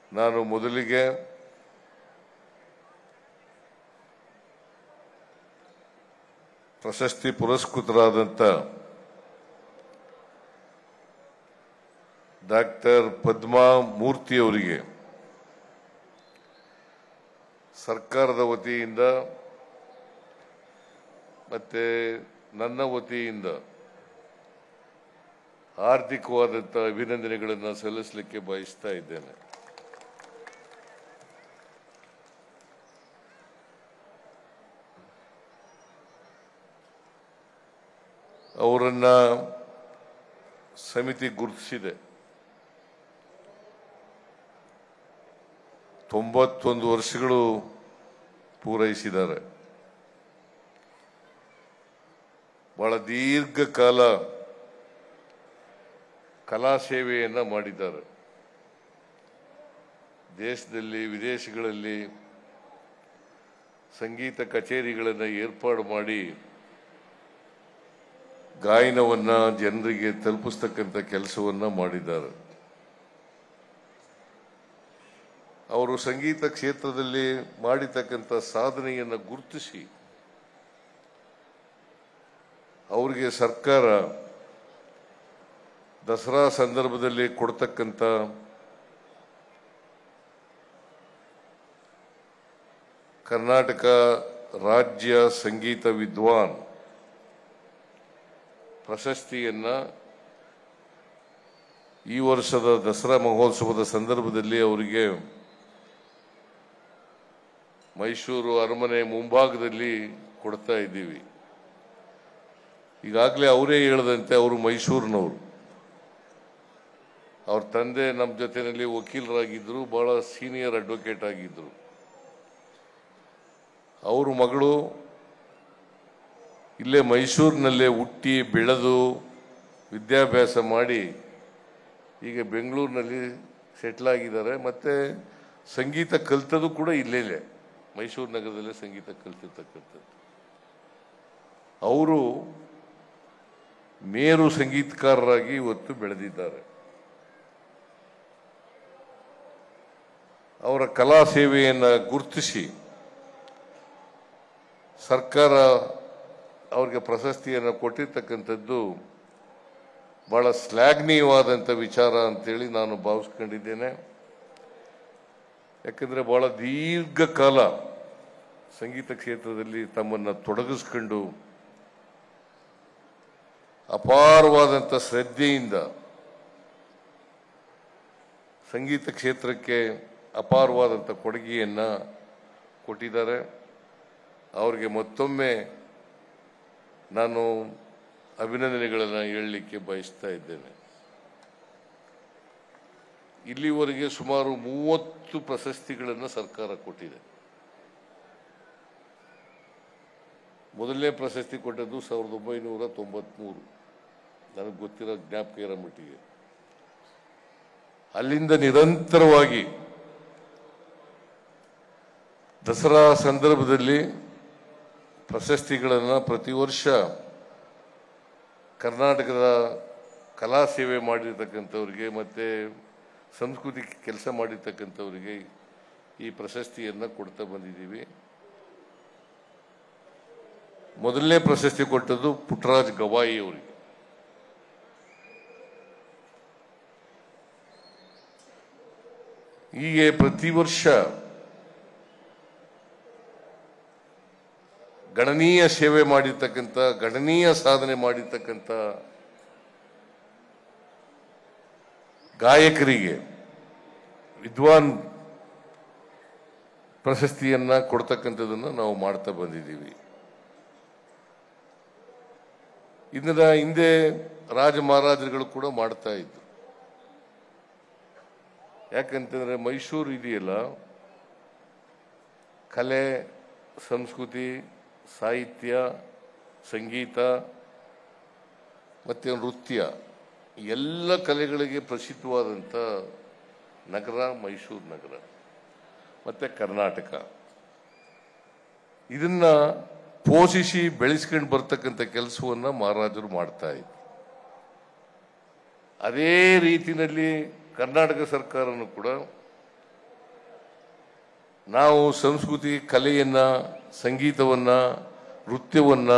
ನಾನು ಮೊದಲಿಗೆ ಪ್ರಶಸ್ತಿ ಪುರಸ್ಕೃತರಾದಂಥ ಡಾಕ್ಟರ್ ಪದ್ಮಾ ಮೂರ್ತಿಯವರಿಗೆ ಸರ್ಕಾರದ ವತಿಯಿಂದ ಮತ್ತೆ ನನ್ನ ವತಿಯಿಂದ ಆರ್ಥಿಕವಾದಂಥ ಅಭಿನಂದನೆಗಳನ್ನು ಸಲ್ಲಿಸಲಿಕ್ಕೆ ಬಯಸ್ತಾ ಇದ್ದೇನೆ ಅವರನ್ನ ಸಮಿತಿ ಗುರುತಿಸಿದೆ ತೊಂಬತ್ತೊಂದು ವರ್ಷಗಳು ಪೂರೈಸಿದ್ದಾರೆ ಬಹಳ ದೀರ್ಘಕಾಲ ಕಲಾ ಸೇವೆಯನ್ನ ಮಾಡಿದ್ದಾರೆ ದೇಶದಲ್ಲಿ ವಿದೇಶಗಳಲ್ಲಿ ಸಂಗೀತ ಕಚೇರಿಗಳನ್ನು ಏರ್ಪಾಡು ಮಾಡಿ ಗಾಯನವನ್ನ ಜನರಿಗೆ ತಲುಪಿಸ್ತಕ್ಕಂಥ ಕೆಲಸವನ್ನ ಮಾಡಿದ್ದಾರೆ ಅವರು ಸಂಗೀತ ಕ್ಷೇತ್ರದಲ್ಲಿ ಮಾಡಿರ್ತಕ್ಕಂಥ ಸಾಧನೆಯನ್ನು ಗುರುತಿಸಿ ಅವರಿಗೆ ಸರ್ಕಾರ ದಸರಾ ಸಂದರ್ಭದಲ್ಲಿ ಕೊಡ್ತಕ್ಕಂಥ ಕರ್ನಾಟಕ ರಾಜ್ಯ ಸಂಗೀತ ವಿದ್ವಾನ್ ಪ್ರಶಸ್ತಿಯನ್ನ ಈ ವರ್ಷದ ದಸರಾ ಮಹೋತ್ಸವದ ಸಂದರ್ಭದಲ್ಲಿ ಅವರಿಗೆ ಮೈಸೂರು ಅರಮನೆ ಮುಂಭಾಗದಲ್ಲಿ ಕೊಡ್ತಾ ಇದ್ದೀವಿ ಈಗಾಗಲೇ ಅವರೇ ಹೇಳದಂತೆ ಅವರು ಮೈಸೂರಿನವರು ಅವ್ರ ತಂದೆ ನಮ್ಮ ಜೊತೆಯಲ್ಲಿ ವಕೀಲರಾಗಿದ್ದರು ಬಹಳ ಸೀನಿಯರ್ ಅಡ್ವೊಕೇಟ್ ಆಗಿದ್ದರು ಅವ್ರ ಮಗಳು ಇಲ್ಲೇ ಮೈಸೂರಿನಲ್ಲೇ ಹುಟ್ಟಿ ಬೆಳೆದು ವಿದ್ಯಾಭ್ಯಾಸ ಮಾಡಿ ಈಗ ಬೆಂಗಳೂರಿನಲ್ಲಿ ಸೆಟ್ಲ್ ಆಗಿದ್ದಾರೆ ಮತ್ತೆ ಸಂಗೀತ ಕಲ್ತದ್ದು ಕೂಡ ಇಲ್ಲೇನೆ ಮೈಸೂರು ನಗರದಲ್ಲೇ ಸಂಗೀತ ಕಲ್ತಿರ್ತಕ್ಕಂಥದ್ದು ಅವರು ಮೇರು ಸಂಗೀತಕಾರರಾಗಿ ಇವತ್ತು ಬೆಳೆದಿದ್ದಾರೆ ಅವರ ಕಲಾ ಸೇವೆಯನ್ನು ಗುರುತಿಸಿ ಸರ್ಕಾರ ಅವ್ರಿಗೆ ಪ್ರಶಸ್ತಿಯನ್ನು ಕೊಟ್ಟಿರ್ತಕ್ಕಂಥದ್ದು ಬಹಳ ಶ್ಲಾಘನೀಯವಾದಂಥ ವಿಚಾರ ಅಂತೇಳಿ ನಾನು ಭಾವಿಸ್ಕೊಂಡಿದ್ದೇನೆ ಯಾಕಂದ್ರೆ ಬಹಳ ದೀರ್ಘಕಾಲ ಸಂಗೀತ ಕ್ಷೇತ್ರದಲ್ಲಿ ತಮ್ಮನ್ನು ತೊಡಗಿಸ್ಕೊಂಡು ಅಪಾರವಾದಂಥ ಶ್ರದ್ಧೆಯಿಂದ ಸಂಗೀತ ಕ್ಷೇತ್ರಕ್ಕೆ ಅಪಾರವಾದಂಥ ಕೊಡುಗೆಯನ್ನ ಕೊಟ್ಟಿದ್ದಾರೆ ಅವರಿಗೆ ಮತ್ತೊಮ್ಮೆ ನಾನು ಅಭಿನಂದನೆಗಳನ್ನು ಹೇಳಲಿಕ್ಕೆ ಬಯಸ್ತಾ ಇದ್ದೇನೆ ಇಲ್ಲಿವರೆಗೆ ಸುಮಾರು ಮೂವತ್ತು ಪ್ರಶಸ್ತಿಗಳನ್ನು ಸರ್ಕಾರ ಕೊಟ್ಟಿದೆ ಮೊದಲನೇ ಪ್ರಶಸ್ತಿ ಕೊಟ್ಟದ್ದು ಸಾವಿರದ ಒಂಬೈನೂರ ತೊಂಬತ್ಮೂರು ನನಗೆ ಗೊತ್ತಿರೋ ಜ್ಞಾಪಕ ಇರೋ ಮಟ್ಟಿಗೆ ಅಲ್ಲಿಂದ ನಿರಂತರವಾಗಿ ದಸರಾ ಸಂದರ್ಭದಲ್ಲಿ ಪ್ರಶಸ್ತಿಗಳನ್ನು ಪ್ರತಿ ವರ್ಷ ಕರ್ನಾಟಕದ ಕಲಾ ಸೇವೆ ಮಾಡಿರ್ತಕ್ಕಂಥವ್ರಿಗೆ ಮತ್ತೆ ಸಂಸ್ಕೃತಿ ಕೆಲಸ ಮಾಡಿರ್ತಕ್ಕಂಥವ್ರಿಗೆ ಈ ಪ್ರಶಸ್ತಿಯನ್ನು ಕೊಡ್ತಾ ಬಂದಿದ್ದೀವಿ ಮೊದಲನೇ ಪ್ರಶಸ್ತಿ ಕೊಟ್ಟದ್ದು ಪುಟ್ಟರಾಜ್ ಗವಾಯಿ ಅವರಿಗೆ ಹೀಗೆ ಪ್ರತಿ ವರ್ಷ ಗಣನೀಯ ಸೇವೆ ಮಾಡಿರ್ತಕ್ಕಂಥ ಗಣನೀಯ ಸಾಧನೆ ಮಾಡಿರ್ತಕ್ಕಂಥ ಗಾಯಕರಿಗೆ ವಿದ್ವಾನ್ ಪ್ರಶಸ್ತಿಯನ್ನ ಕೊಡ್ತಕ್ಕಂಥದ್ದನ್ನು ನಾವು ಮಾಡ್ತಾ ಬಂದಿದ್ದೀವಿ ಇದನ್ನ ಹಿಂದೆ ರಾಜ ಮಹಾರಾಜರುಗಳು ಕೂಡ ಮಾಡ್ತಾ ಇದ್ರು ಯಾಕಂತಂದ್ರೆ ಮೈಸೂರು ಇದೆಯಲ್ಲ ಕಲೆ ಸಂಸ್ಕೃತಿ ಸಾಹಿತ್ಯ ಸಂಗೀತ ಮತ್ತು ನೃತ್ಯ ಎಲ್ಲ ಕಲೆಗಳಿಗೆ ಪ್ರಸಿದ್ಧವಾದಂಥ ನಗರ ಮೈಸೂರು ನಗರ ಮತ್ತು ಕರ್ನಾಟಕ ಇದನ್ನ ಪೋಷಿಸಿ ಬೆಳೆಸ್ಕೊಂಡು ಬರ್ತಕ್ಕಂಥ ಕೆಲಸವನ್ನ ಮಹಾರಾಜರು ಮಾಡ್ತಾ ಇದ್ರು ಅದೇ ರೀತಿಯಲ್ಲಿ ಕರ್ನಾಟಕ ಸರ್ಕಾರನು ಕೂಡ ನಾವು ಸಂಸ್ಕೃತಿ ಕಲೆಯನ್ನ ಸಂಗೀತವನ್ನ ನೃತ್ಯವನ್ನ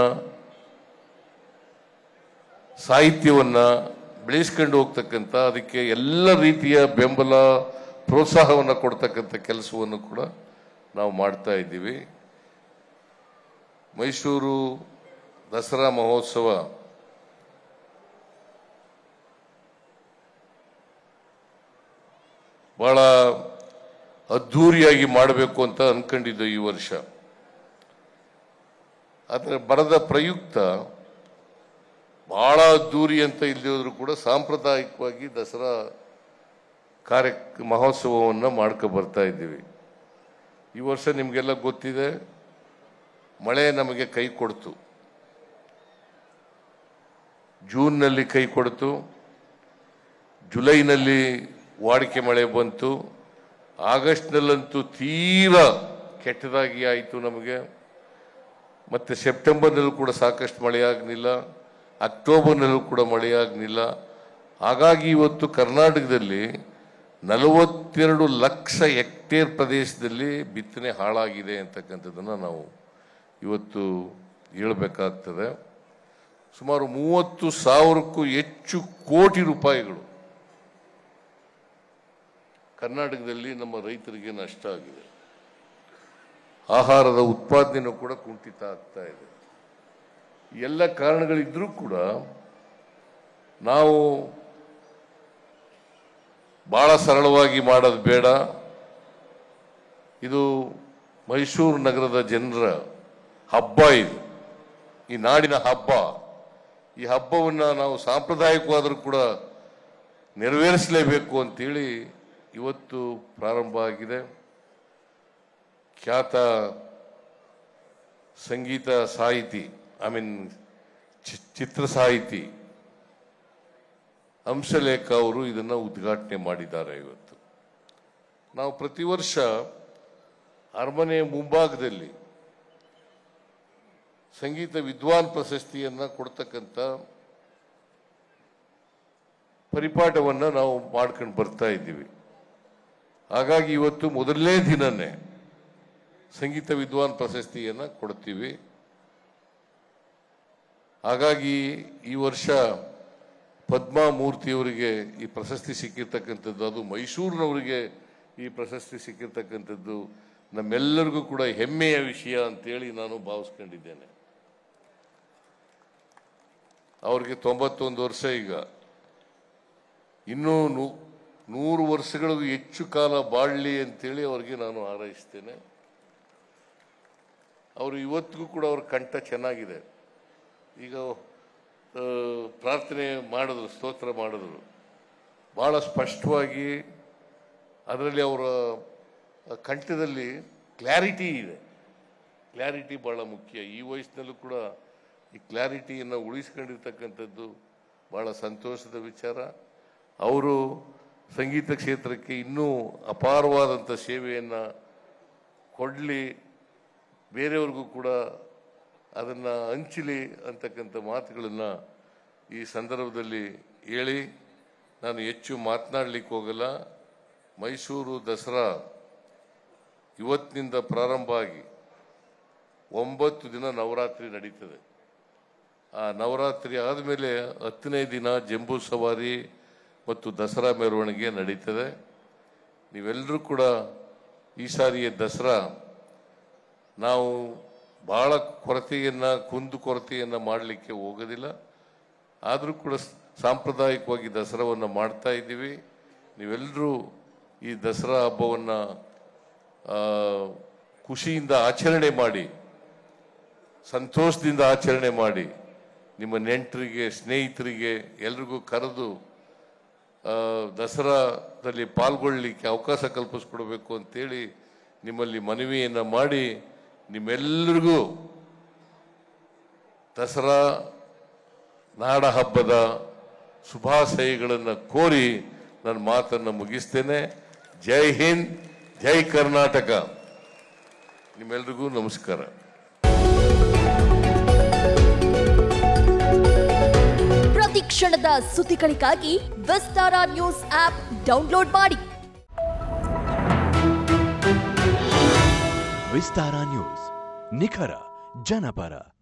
ಸಾಹಿತ್ಯವನ್ನ ಬೆಳೆಸ್ಕೊಂಡು ಹೋಗ್ತಕ್ಕಂಥ ಅದಕ್ಕೆ ಎಲ್ಲ ರೀತಿಯ ಬೆಂಬಲ ಪ್ರೋತ್ಸಾಹವನ್ನು ಕೊಡ್ತಕ್ಕಂಥ ಕೆಲಸವನ್ನು ಕೂಡ ನಾವು ಮಾಡ್ತಾ ಇದ್ದೀವಿ ಮೈಸೂರು ದಸರಾ ಮಹೋತ್ಸವ ಬಹಳ ಅದ್ಧೂರಿಯಾಗಿ ಮಾಡಬೇಕು ಅಂತ ಅನ್ಕೊಂಡಿದ್ದು ಈ ವರ್ಷ ಆದರೆ ಬರದ ಪ್ರಯುಕ್ತ ಬಹಳ ಅದ್ದೂರಿ ಅಂತ ಇಲ್ಲದಿದ್ರು ಕೂಡ ಸಾಂಪ್ರದಾಯಿಕವಾಗಿ ದಸರಾ ಕಾರ್ಯ ಮಹೋತ್ಸವವನ್ನು ಮಾಡ್ಕೊ ಬರ್ತಾ ಇದ್ದೀವಿ ಈ ವರ್ಷ ನಿಮಗೆಲ್ಲ ಗೊತ್ತಿದೆ ಮಳೆ ನಮಗೆ ಕೈ ಕೊಡ್ತು ಜೂನ್ನಲ್ಲಿ ಕೈ ಕೊಡ್ತು ಜುಲೈನಲ್ಲಿ ವಾಡಿಕೆ ಮಳೆ ಬಂತು ಆಗಸ್ಟ್ನಲ್ಲಂತೂ ತೀರಾ ಕೆಟ್ಟದಾಗಿ ಆಯಿತು ನಮಗೆ ಮತ್ತು ಸೆಪ್ಟೆಂಬರ್ನಲ್ಲೂ ಕೂಡ ಸಾಕಷ್ಟು ಮಳೆಯಾಗಲಿಲ್ಲ ಅಕ್ಟೋಬರ್ನಲ್ಲೂ ಕೂಡ ಮಳೆಯಾಗಲಿಲ್ಲ ಹಾಗಾಗಿ ಇವತ್ತು ಕರ್ನಾಟಕದಲ್ಲಿ ನಲವತ್ತೆರಡು ಲಕ್ಷ ಹೆಕ್ಟೇರ್ ಪ್ರದೇಶದಲ್ಲಿ ಬಿತ್ತನೆ ಹಾಳಾಗಿದೆ ಅಂತಕ್ಕಂಥದ್ದನ್ನು ನಾವು ಇವತ್ತು ಹೇಳಬೇಕಾಗ್ತದೆ ಸುಮಾರು ಮೂವತ್ತು ಸಾವಿರಕ್ಕೂ ಹೆಚ್ಚು ಕೋಟಿ ರೂಪಾಯಿಗಳು ಕರ್ನಾಟಕದಲ್ಲಿ ನಮ್ಮ ರೈತರಿಗೆ ನಷ್ಟ ಆಗಿದೆ ಆಹಾರದ ಉತ್ಪಾದನೆಯೂ ಕೂಡ ಕುಂಠಿತ ಆಗ್ತಾ ಇದೆ ಈ ಎಲ್ಲ ಕಾರಣಗಳಿದ್ರೂ ಕೂಡ ನಾವು ಬಹಳ ಸರಳವಾಗಿ ಮಾಡೋದು ಬೇಡ ಇದು ಮೈಸೂರು ನಗರದ ಜನರ ಹಬ್ಬ ಇದು ಈ ನಾಡಿನ ಹಬ್ಬ ಈ ಹಬ್ಬವನ್ನು ನಾವು ಸಾಂಪ್ರದಾಯಿಕವಾದರೂ ಕೂಡ ನೆರವೇರಿಸಲೇಬೇಕು ಅಂತೇಳಿ ಇವತ್ತು ಪ್ರಾರಂಭ ಆಗಿದೆ ಖ್ಯಾತ ಸಂಗೀತ ಸಾಹಿತಿ ಐ ಮೀನ್ ಚಿತ್ರ ಸಾಹಿತಿ ಹಂಸಲೇಖ ಅವರು ಇದನ್ನು ಉದ್ಘಾಟನೆ ಮಾಡಿದ್ದಾರೆ ಇವತ್ತು ನಾವು ಪ್ರತಿ ವರ್ಷ ಅರಮನೆ ಮುಂಭಾಗದಲ್ಲಿ ಸಂಗೀತ ವಿದ್ವಾನ್ ಪ್ರಶಸ್ತಿಯನ್ನ ಕೊಡ್ತಕ್ಕಂಥ ಪರಿಪಾಠವನ್ನು ನಾವು ಮಾಡ್ಕೊಂಡು ಬರ್ತಾ ಇದ್ದೀವಿ ಹಾಗಾಗಿ ಇವತ್ತು ಮೊದಲನೇ ದಿನನೇ ಸಂಗೀತ ವಿದ್ವಾನ್ ಪ್ರಶಸ್ತಿಯನ್ನು ಕೊಡ್ತೀವಿ ಹಾಗಾಗಿ ಈ ವರ್ಷ ಪದ್ಮಾ ಮೂರ್ತಿಯವರಿಗೆ ಈ ಪ್ರಶಸ್ತಿ ಸಿಕ್ಕಿರ್ತಕ್ಕಂಥದ್ದು ಅದು ಮೈಸೂರಿನವರಿಗೆ ಈ ಪ್ರಶಸ್ತಿ ಸಿಕ್ಕಿರ್ತಕ್ಕಂಥದ್ದು ನಮ್ಮೆಲ್ಲರಿಗೂ ಕೂಡ ಹೆಮ್ಮೆಯ ವಿಷಯ ಅಂತೇಳಿ ನಾನು ಭಾವಿಸ್ಕೊಂಡಿದ್ದೇನೆ ಅವ್ರಿಗೆ ತೊಂಬತ್ತೊಂದು ವರ್ಷ ಈಗ ಇನ್ನೂ ನೂ- ನೂರು ವರ್ಷಗಳಿಗೂ ಹೆಚ್ಚು ಕಾಲ ಬಾಳಲಿ ಅಂತೇಳಿ ಅವ್ರಿಗೆ ನಾನು ಹಾರೈಸ್ತೇನೆ ಅವರು ಇವತ್ತಿಗೂ ಕೂಡ ಅವ್ರ ಕಂಠ ಚೆನ್ನಾಗಿದೆ ಈಗ ಆ, ಪ್ರಾರ್ಥನೆ ಮಾಡಿದ್ರು ಸ್ತೋತ್ರ ಮಾಡಿದ್ರು ಬಹಳ ಸ್ಪಷ್ಟವಾಗಿ ಅದರಲ್ಲಿ ಅವರ ಕಂಠದಲ್ಲಿ ಕ್ಲಾರಿಟಿ ಇದೆ ಕ್ಲಾರಿಟಿ ಬಹಳ ಮುಖ್ಯ ಈ ವಯಸ್ಸಿನಲ್ಲೂ ಕೂಡ ಈ ಕ್ಲಾರಿಟಿಯನ್ನು ಉಳಿಸ್ಕೊಂಡಿರ್ತಕ್ಕಂಥದ್ದು ಬಹಳ ಸಂತೋಷದ ವಿಚಾರ ಅವರು ಸಂಗೀತ ಕ್ಷೇತ್ರಕ್ಕೆ ಇನ್ನೂ ಅಪಾರವಾದಂಥ ಸೇವೆಯನ್ನು ಕೊಡಲಿ ಬೇರೆಯವ್ರಿಗೂ ಕೂಡ ಅದನ್ನು ಹಂಚಲಿ ಅಂತಕ್ಕಂಥ ಮಾತುಗಳನ್ನು ಈ ಸಂದರ್ಭದಲ್ಲಿ ಹೇಳಿ ನಾನು ಹೆಚ್ಚು ಮಾತನಾಡಲಿಕ್ಕೆ ಹೋಗಲ್ಲ ಮೈಸೂರು ದಸರಾ ಇವತ್ತಿನಿಂದ ಪ್ರಾರಂಭ ಆಗಿ ಒಂಬತ್ತು ದಿನ ನವರಾತ್ರಿ ನಡೀತದೆ ಆ ನವರಾತ್ರಿ ಆದಮೇಲೆ ಹತ್ತನೇ ದಿನ ಜಂಬೂ ಸವಾರಿ ಮತ್ತು ದಸರಾ ಮೆರವಣಿಗೆ ನಡೀತದೆ ನೀವೆಲ್ಲರೂ ಕೂಡ ಈ ಸಾರಿಯ ದಸರಾ ನಾವು ಬಹಳ ಕೊರತೆಯನ್ನು ಕುಂದು ಕೊರತೆಯನ್ನು ಮಾಡಲಿಕ್ಕೆ ಹೋಗೋದಿಲ್ಲ ಆದರೂ ಕೂಡ ಸ್- ಸಾಂಪ್ರದಾಯಿಕವಾಗಿ ದಸರಾವನ್ನು ಮಾಡ್ತಾ ಇದ್ದೀವಿ ನೀವೆಲ್ಲರೂ ಈ ದಸರಾ ಹಬ್ಬವನ್ನು ಖುಷಿಯಿಂದ ಆಚರಣೆ ಮಾಡಿ ಸಂತೋಷದಿಂದ ಆಚರಣೆ ಮಾಡಿ ನಿಮ್ಮ ನೆಂಟರಿಗೆ ಸ್ನೇಹಿತರಿಗೆ ಎಲ್ರಿಗೂ ಕರೆದು ಆ, ದಸರಾದಲ್ಲಿ ಪಾಲ್ಗೊಳ್ಳಲಿಕ್ಕೆ ಅವಕಾಶ ಕಲ್ಪಿಸ್ಕೊಡ್ಬೇಕು ಅಂತೇಳಿ ನಿಮ್ಮಲ್ಲಿ ಮನವಿಯನ್ನು ಮಾಡಿ ನಿಮ್ಮೆಲ್ಲರಿಗೂ ದಸರಾ ನಾಡ ಹಬ್ಬದ ಶುಭಾಶಯಗಳನ್ನು ಕೋರಿ ನನ್ನ ಮಾತನ್ನು ಮುಗಿಸ್ತೇನೆ ಜೈ ಹಿಂದ್ ಜೈ ಕರ್ನಾಟಕ ನಿಮ್ಮೆಲ್ರಿಗೂ ನಮಸ್ಕಾರ ಪ್ರತಿ ಕ್ಷಣದ ಸುದ್ದಿಗಳಿಗಾಗಿ ವಿಸ್ತಾರ ನ್ಯೂಸ್ ಆಪ್ ಡೌನ್ಲೋಡ್ ಮಾಡಿ ವಿಸ್ತಾರ ನ್ಯೂಸ್ ನಿಖರ ಜನಪರ